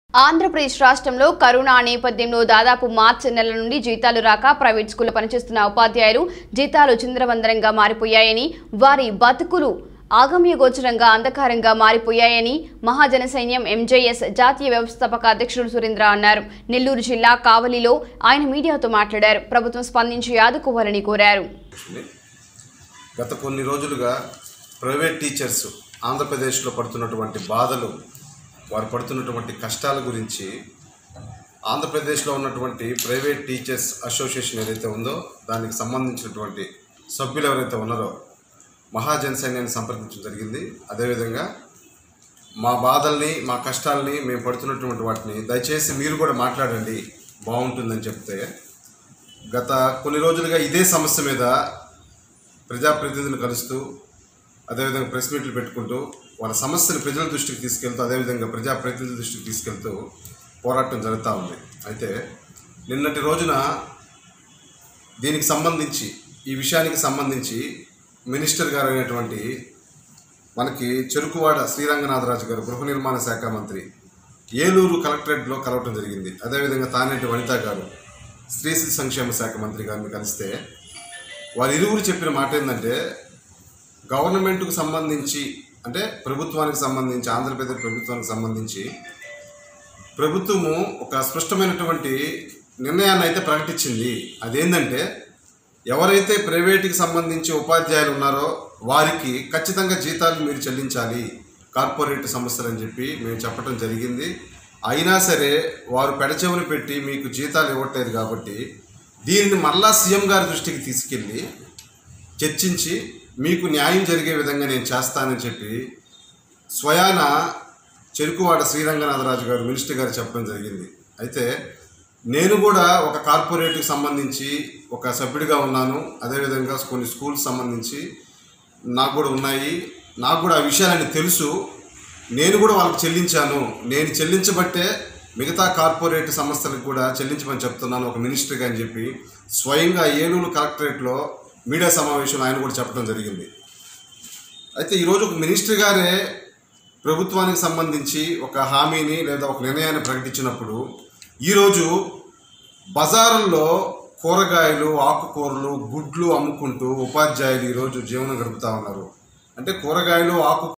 ఆంధ్రప్రదేశ్ రాష్ట్రంలో కరోనా నేపథ్యంలో దాదాపు మార్చి నెల నుండి జీతాలు రాక ప్రైవేట్ స్కూల్లో పనిచేస్తున్న ఉపాధ్యాయులు జీతాలు చిందరవందరంగా మారిపోయాయని వారి బతుకులు ఆగమ్య గోచరంగా అంధకారంగా మారిపోయాయని మహాజన సైన్యం ఎంజేఎస్ జాతీయ వ్యవస్థాపక అధ్యక్షుడు సురేంద్ర అన్నారు నెల్లూరు జిల్లా కావలిలో ఆయన మీడియాతో మాట్లాడారు ప్రభుత్వం స్పందించి ఆదుకోవాలని కోరారు ఉంది. గత కొన్ని రోజులుగా ప్రైవేట్ టీచర్స్ ఆంధ్రప్రదేశ్లో పడుతున్నటువంటి బాధలు వారు పడుతున్నటువంటి కష్టాల గురించి ఆంధ్రప్రదేశ్లో ఉన్నటువంటి ప్రైవేట్ టీచర్స్ అసోసియేషన్ ఏదైతే ఉందో దానికి సంబంధించినటువంటి సభ్యులు ఎవరైతే ఉన్నారో మహాజన సైన్యాన్ని సంప్రదించడం జరిగింది అదేవిధంగా మా బాధల్ని మా కష్టాలని మేము పడుతున్నటువంటి వాటిని దయచేసి మీరు కూడా మాట్లాడండి బాగుంటుందని చెప్తే గత కొన్ని రోజులుగా ఇదే సమస్య మీద ప్రజాప్రతినిధులను కలుస్తూ అదేవిధంగా ప్రెస్ మీట్లు పెట్టుకుంటూ వాళ్ళ సమస్యను ప్రజల దృష్టికి తీసుకెళ్తూ అదేవిధంగా ప్రజాప్రతినిధుల దృష్టికి తీసుకెళ్తూ పోరాటం జరుగుతూ ఉంది అయితే నిన్నటి రోజున దీనికి సంబంధించి ఈ విషయానికి సంబంధించి మినిస్టర్ గారు అయినటువంటి మనకి చెరుకువాడ శ్రీరంగనాథరాజు గారు గృహ నిర్మాణ శాఖ మంత్రి ఏలూరు కలెక్టరేట్లో కలవటం జరిగింది అదేవిధంగా తానేటి వనిత గారు స్త్రీ శిశు సంక్షేమ శాఖ మంత్రి గారిని కలిస్తే వారి ఇరువురు చెప్పిన మాట ఏంటంటే గవర్నమెంట్కు సంబంధించి అంటే ప్రభుత్వానికి సంబంధించి ఆంధ్రప్రదేశ్ ప్రభుత్వానికి సంబంధించి ప్రభుత్వము ఒక స్పష్టమైనటువంటి నిర్ణయాన్ని అయితే ప్రకటించింది అదేంటంటే ఎవరైతే ప్రైవేటుకి సంబంధించి ఉపాధ్యాయులు ఉన్నారో వారికి ఖచ్చితంగా జీతాలు మీరు చెల్లించాలి కార్పొరేట్ సంస్థలు అని చెప్పి మేము చెప్పడం జరిగింది అయినా సరే వారు పెడచెవులు పెట్టి మీకు జీతాలు ఇవ్వట్లేదు కాబట్టి దీనిని మళ్ళా సీఎం గారి దృష్టికి తీసుకెళ్ళి చర్చించి మీకు న్యాయం జరిగే విధంగా నేను చేస్తానని చెప్పి స్వయాన చెరుకువాడ శ్రీరంగనాథరాజు గారు మినిస్టర్ గారు చెప్పడం జరిగింది అయితే నేను కూడా ఒక కార్పొరేట్కి సంబంధించి ఒక సభ్యుడిగా ఉన్నాను అదేవిధంగా కొన్ని స్కూల్స్ సంబంధించి నాకు కూడా ఉన్నాయి నాకు కూడా ఆ విషయాలన్నీ తెలుసు నేను కూడా వాళ్ళకి చెల్లించాను నేను చెల్లించబట్టే మిగతా కార్పొరేట్ సంస్థలకు కూడా చెల్లించమని చెప్తున్నాను ఒక మినిస్టర్గా అని చెప్పి స్వయంగా ఏలూరు కలెక్టరేట్లో మీడియా సమావేశంలో ఆయన కూడా చెప్పడం జరిగింది అయితే ఈరోజు ఒక మినిస్టర్ గారే ప్రభుత్వానికి సంబంధించి ఒక హామీని లేదా ఒక నిర్ణయాన్ని ప్రకటించినప్పుడు ఈరోజు బజారుల్లో కూరగాయలు ఆకుకూరలు గుడ్లు అమ్ముకుంటూ ఉపాధ్యాయులు ఈరోజు జీవనం గడుపుతా ఉన్నారు అంటే కూరగాయలు ఆకు